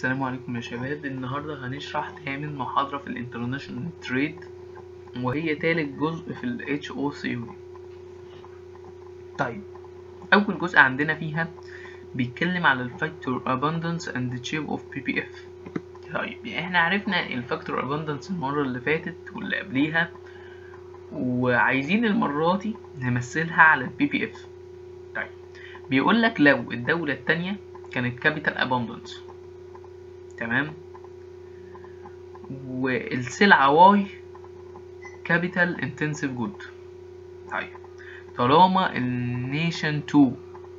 السلام عليكم يا شباب النهاردة هنشرح تامن محاضرة في الانترناشونال تريد وهي تالت جزء في ال HO theory طيب أول جزء عندنا فيها بيتكلم على الفاكتور abundance and shape of PPF طيب احنا عرفنا الفاكتور abundance المرة اللي فاتت واللي قبليها وعايزين المرة دي نمثلها على ال PPF طيب بيقول لك لو الدولة التانية كانت capital abundance تمام والسلعة واي كابيتال انتنسيف جود طيب طالما النيشن 2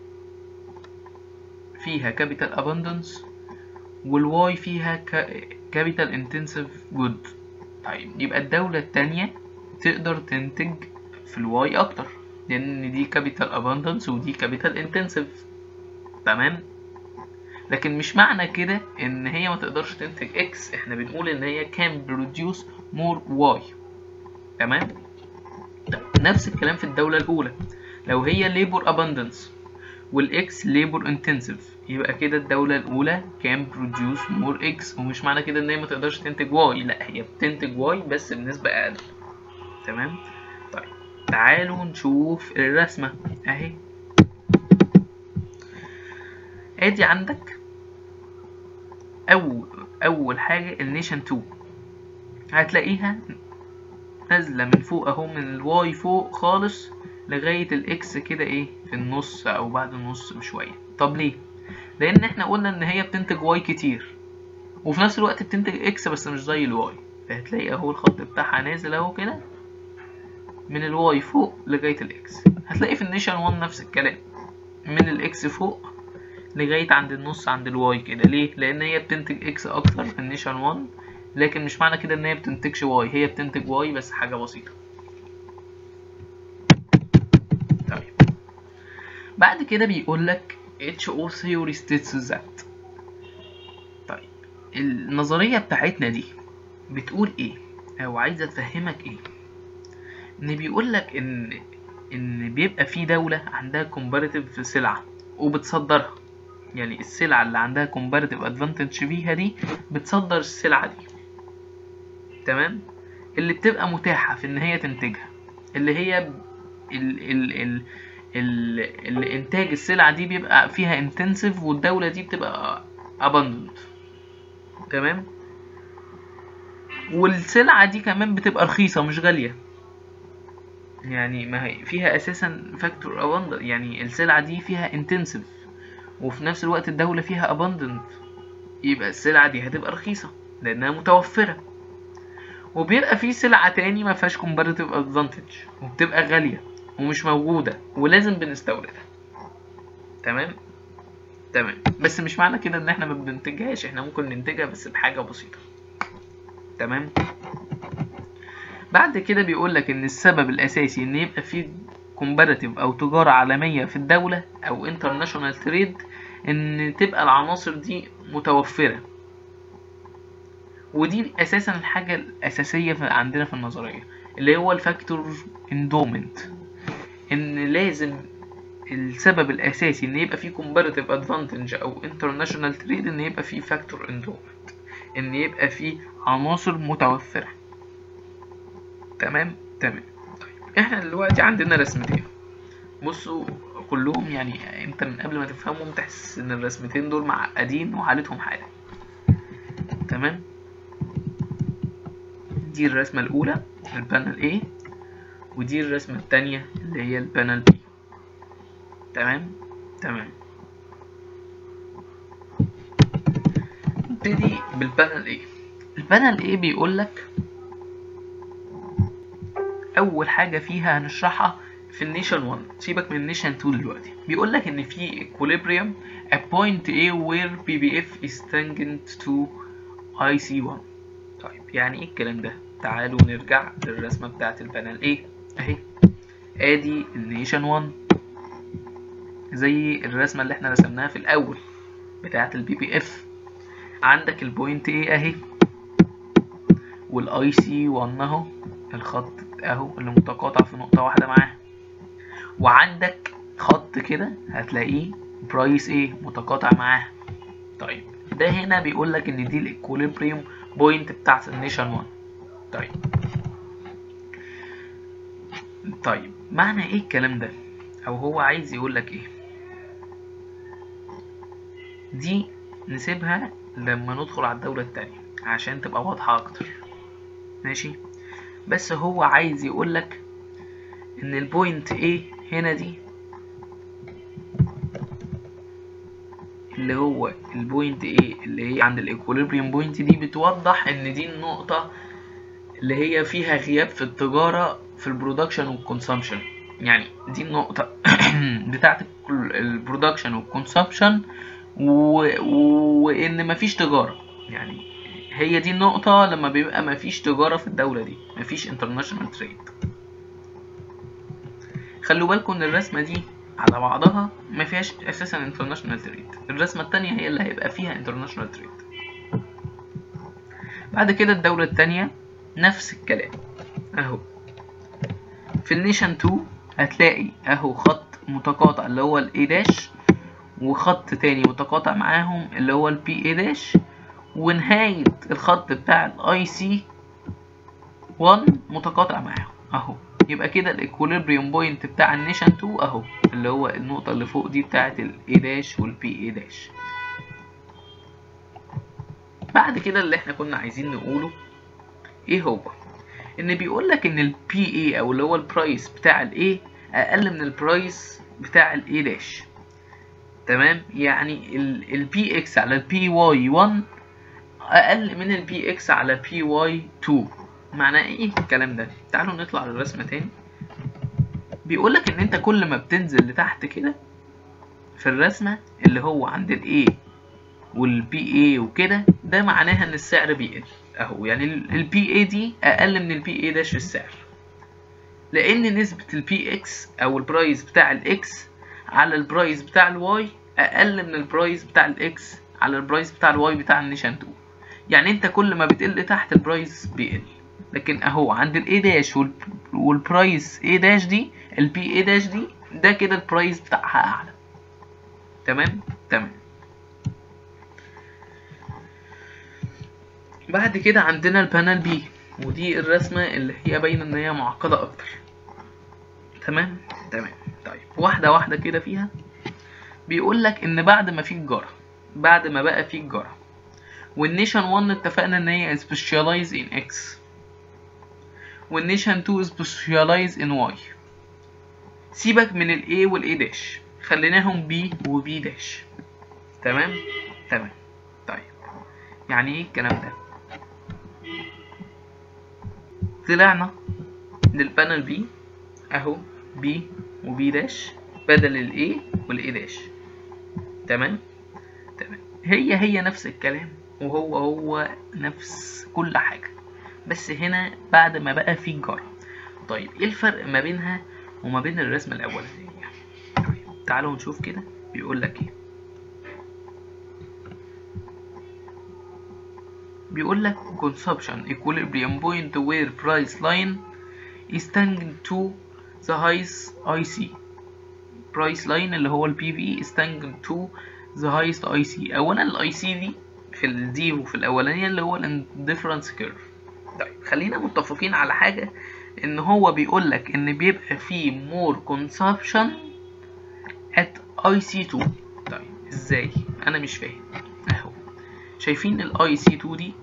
فيها كابيتال اباندنس والواي فيها كابيتال انتنسيف جود طيب يبقى الدولة التانية تقدر تنتج في الواي اكتر لان دي كابيتال اباندنس ودي كابيتال انتنسيف تمام لكن مش معنى كده ان هي ما تقدرش تنتج اكس احنا بنقول ان هي can produce more y تمام طيب نفس الكلام في الدولة الاولى لو هي labor abundance والاكس labor intensive يبقى كده الدولة الاولى can produce more x ومش معنى كده ان هي ما تقدرش تنتج y لا هي بتنتج y بس بنسبة اقل تمام طيب تعالوا نشوف الرسمة اهي ادي عندك اول اول حاجه النيشن 2 هتلاقيها نازله من فوق اهو من الواي فوق خالص لغايه الاكس كده ايه في النص او بعد النص بشويه طب ليه لان احنا قلنا ان هي بتنتج واي كتير وفي نفس الوقت بتنتج اكس بس مش زي الواي فهتلاقي اهو الخط بتاعها نازل اهو كده من الواي فوق لغايه الاكس هتلاقي في النيشن 1 نفس الكلام من الاكس فوق لغايه عند النص عند الواي كده ليه لان هي بتنتج اكس اكتر في النيشن 1 لكن مش معنى كده ان هي بتنتجش واي هي بتنتج واي بس حاجه بسيطه طيب بعد كده بيقول لك HO theory states that طيب النظريه بتاعتنا دي بتقول ايه او عايزه تفهمك ايه ان بيقول لك ان ان بيبقى في دوله عندها كومباريتيف في سلعه وبتصدرها يعني السلعة اللي عندها comparative advantage فيها دي بتصدر السلعة دي تمام اللي بتبقى متاحة في ان هي تنتجها اللي هي ال ال ال ال الانتاج السلعة دي بيبقى فيها intensive والدولة دي بتبقى abundant تمام والسلعة دي كمان بتبقى رخيصة مش غالية يعني ما هي فيها اساسا فاكتور abundant يعني السلعة دي فيها intensive وفي نفس الوقت الدولة فيها abundant يبقى السلعة دي هتبقى رخيصة لأنها متوفرة وبيبقى في سلعة تاني ما فيهاش comparative advantage وبتبقى غالية ومش موجودة ولازم بنستوردها تمام تمام بس مش معنى كده ان احنا ما بننتجهاش احنا ممكن ننتجها بس بحاجة بسيطة تمام بعد كده بيقول لك ان السبب الاساسي ان يبقى في كومباراتيف او تجارة عالمية في الدولة او انترناشونال تريد ان تبقى العناصر دي متوفرة ودي اساسا الحاجة الاساسية في عندنا في النظرية اللي هو الفاكتور اندومنت ان لازم السبب الاساسي ان يبقى في كومباراتيف ادفانتج او انترناشونال تريد ان يبقى في فاكتور اندومنت ان يبقى في عناصر متوفرة تمام تمام احنا دلوقتي عندنا رسمتين بصوا كلهم يعني انت من قبل ما تفهمهم تحس ان الرسمتين دول معقدين وحالتهم حالة تمام دي الرسمة الأولى البانل A ودي الرسمة التانية اللي هي البانل B تمام تمام نبتدي بالبانل A البانل A بيقول لك اول حاجه فيها هنشرحها في النيشن 1 سيبك من النيشن 2 دلوقتي بيقول لك ان في equilibrium a point A where PBF is tangent to IC1 طيب يعني ايه الكلام ده تعالوا نرجع للرسمه بتاعه البانل A اهي ادي النيشن 1 زي الرسمه اللي احنا رسمناها في الاول بتاعه البي بي اف عندك البوينت A اهي والاي سي 1 اهو الخط اهو اللي متقاطع في نقطة واحدة معاه وعندك خط كده هتلاقيه برايس ايه متقاطع معاه طيب ده هنا بيقول لك ان دي الايكوليبريم بوينت بتاعت النيشن 1 طيب طيب معنى ايه الكلام ده او هو عايز يقول لك ايه دي نسيبها لما ندخل على الدولة التانية عشان تبقى واضحة اكتر ماشي بس هو عايز يقول لك ان البوينت ايه هنا دي اللي هو البوينت ايه اللي هي عند الايكوليبريم بوينت دي بتوضح ان دي النقطة اللي هي فيها غياب في التجارة في البرودكشن والكونسومشن يعني دي النقطة بتاعت البرودكشن والكونسومشن وان مفيش تجارة يعني هي دي النقطة لما بيبقى مفيش تجارة في الدولة دي مفيش انترناشونال تريد خلوا بالكم ان الرسمة دي على بعضها ما فيهاش اساسا انترناشونال تريد الرسمة التانية هي اللي هيبقى فيها انترناشونال تريد بعد كده الدولة التانية نفس الكلام اهو في النيشن 2 هتلاقي اهو خط متقاطع اللي هو الاي داش وخط تاني متقاطع معاهم اللي هو البي اي داش ونهاية الخط بتاع الاي سي 1 متقاطع معاهم اهو يبقى كده الايكوليبريم بوينت بتاع النيشن 2 اهو اللي هو النقطة اللي فوق دي بتاعت الاي داش والبي اي داش بعد كده اللي احنا كنا عايزين نقوله ايه هو ان بيقول لك ان البي اي او اللي هو البرايس بتاع الاي اقل من البرايس بتاع الاي داش تمام يعني البي اكس على البي واي 1 اقل من البي اكس على بي واي 2 معناه ايه الكلام ده تعالوا نطلع للرسمه تاني بيقول لك ان انت كل ما بتنزل لتحت كده في الرسمه اللي هو عند الاي والبي اي وكده ده معناها ان السعر بيقل اهو يعني البي اي دي اقل من البي اي داش في السعر لان نسبه البي اكس او البرايس بتاع الاكس على البرايس بتاع الواي اقل من البرايس بتاع الاكس على البرايس بتاع الواي بتاع النيشن 2 يعني انت كل ما بتقل تحت البرايس بيقل لكن اهو عند الاي داش والبرايس اي داش دي البي اي داش دي ده كده البرايس بتاعها اعلى تمام تمام بعد كده عندنا البانل بي ودي الرسمة اللي هي باينة ان هي معقدة اكتر تمام تمام طيب واحدة واحدة كده فيها بيقول لك ان بعد ما في تجارة بعد ما بقى في تجارة والنيشن 1 اتفقنا ان هي specialize in X والنيشن 2 specialize in Y سيبك من ال A وال A داش خليناهم B و B داش تمام تمام طيب يعني ايه الكلام ده طلعنا للبانل بي اهو بي وبي داش بدل الاي والاي داش تمام تمام هي هي نفس الكلام وهو هو نفس كل حاجة بس هنا بعد ما بقى في جارة طيب ايه الفرق ما بينها وما بين الرسمة الأولانية طيب تعالوا نشوف كده بيقول لك ايه بيقول لك consumption equilibrium point where price line is tangent to the highest IC price line اللي هو ال PV is tangent to the highest IC أولا ال IC دي في الدي وفي الأولانية اللي هو ال difference curve طيب خلينا متفقين على حاجة إن هو بيقول لك إن بيبقى فيه more consumption at IC2 طيب إزاي؟ أنا مش فاهم أهو شايفين ال IC2 دي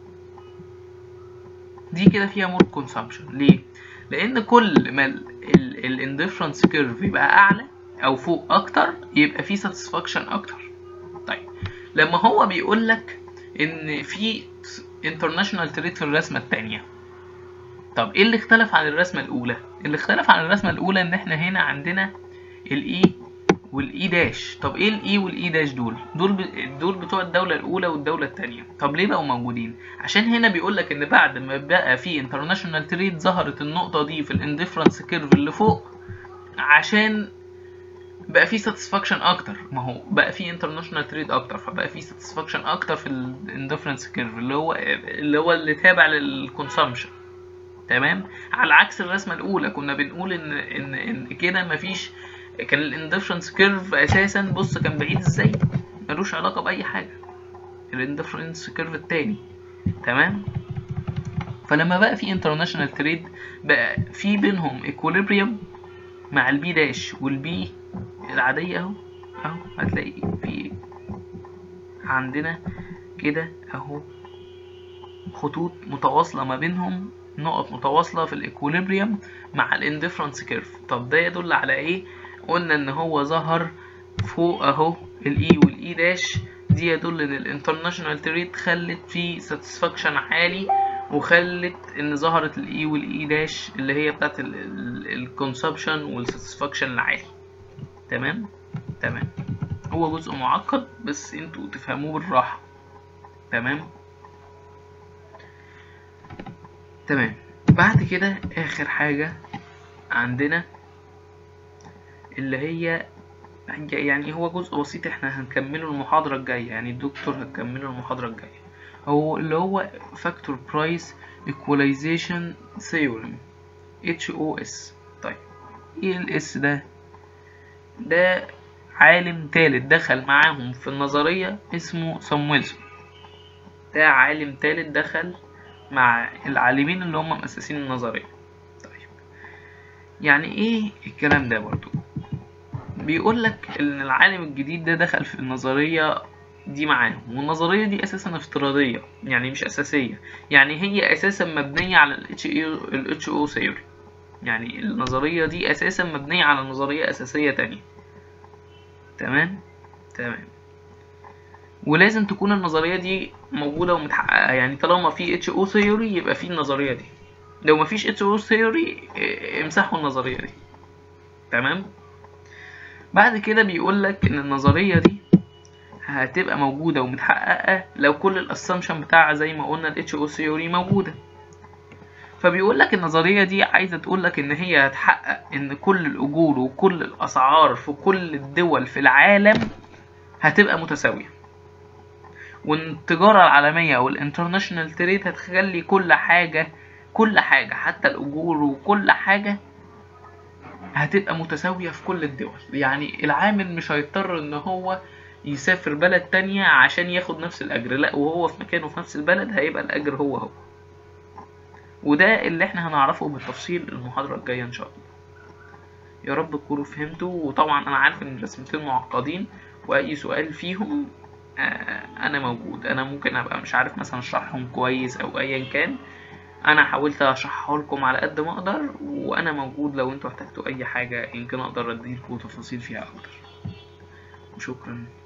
دي كده فيها مور كونسامشن ليه لان كل ما الاندفرنس كيرف يبقى اعلى او فوق اكتر يبقى في ساتسفاكشن اكتر طيب لما هو بيقول لك ان في انترناشونال تريد في الرسمه الثانيه طب ايه اللي اختلف عن الرسمه الاولى اللي اختلف عن الرسمه الاولى ان احنا هنا عندنا الاي والاي داش طب ايه الاي والاي داش دول دول ب... دول بتوع الدوله الاولى والدوله الثانيه طب ليه بقوا موجودين عشان هنا بيقول لك ان بعد ما بقى في انترناشونال تريد ظهرت النقطه دي في الاندفرنس كيرف اللي فوق عشان بقى في ساتسفاكشن اكتر ما هو بقى في انترناشونال تريد اكتر فبقى في ساتسفاكشن اكتر في الاندفرنس كيرف اللي هو اللي هو اللي تابع للكونسامشن تمام على عكس الرسمه الاولى كنا بنقول ان ان ان كده مفيش كان الاندفرنس كيرف اساسا بص كان بعيد ازاي ملوش علاقه باي حاجه الاندفرنس كيرف التاني تمام فلما بقى في انترناشونال تريد بقى في بينهم ايكوليبريم مع البي داش والبي العادية اهو اهو هتلاقي في عندنا كده اهو خطوط متواصلة ما بينهم نقط متواصلة في الايكوليبريم مع الاندفرنس كيرف طب ده يدل على ايه قلنا ان هو ظهر فوق اهو الاي والاي داش دي يدل ان الانترناشونال تريد خلت فيه ساتسفاكشن عالي وخلت ان ظهرت الاي والاي داش اللي هي بتاعت الكونسبشن والساتسفاكشن العالي تمام تمام هو جزء معقد بس انتوا تفهموه بالراحة تمام تمام بعد كده اخر حاجة عندنا اللي هي يعني هو جزء بسيط احنا هنكمله المحاضرة الجاية يعني الدكتور هتكمله المحاضرة الجاية هو اللي هو فاكتور برايس ايكواليزيشن ثيورم اتش او اس طيب ايه الاس ده ده عالم تالت دخل معاهم في النظرية اسمه سامويلسون ده عالم تالت دخل مع العالمين اللي هم مؤسسين النظرية طيب يعني ايه الكلام ده برضو بيقول لك ان العالم الجديد ده دخل في النظرية دي معاهم والنظرية دي اساسا افتراضية يعني مش اساسية يعني هي اساسا مبنية على ال HO theory يعني النظرية دي اساسا مبنية على نظرية اساسية تانية تمام تمام ولازم تكون النظرية دي موجودة ومتحققة يعني طالما في HO theory يبقى في النظرية دي لو مفيش HO theory امسحوا النظرية دي تمام بعد كده بيقول لك ان النظرية دي هتبقى موجودة ومتحققة لو كل الاسامبشن بتاعها زي ما قلنا ال HO theory موجودة فبيقول لك النظرية دي عايزة تقول لك ان هي هتحقق ان كل الاجور وكل الاسعار في كل الدول في العالم هتبقى متساوية وان التجارة العالمية او الانترناشونال تريد هتخلي كل حاجة كل حاجة حتى الاجور وكل حاجة هتبقى متساوية في كل الدول يعني العامل مش هيضطر ان هو يسافر بلد تانية عشان ياخد نفس الأجر لا وهو في مكانه في نفس البلد هيبقى الأجر هو هو وده اللي احنا هنعرفه بالتفصيل المحاضرة الجاية إن شاء الله يا رب تكونوا فهمتوا وطبعا أنا عارف إن الرسمتين معقدين وأي سؤال فيهم آه أنا موجود أنا ممكن أبقى مش عارف مثلا أشرحهم كويس أو أيا كان أنا حاولت أشرحها لكم على قد ما أقدر وأنا موجود لو أنتوا احتجتوا أي حاجة يمكن أقدر أديلكوا تفاصيل فيها أكتر وشكرا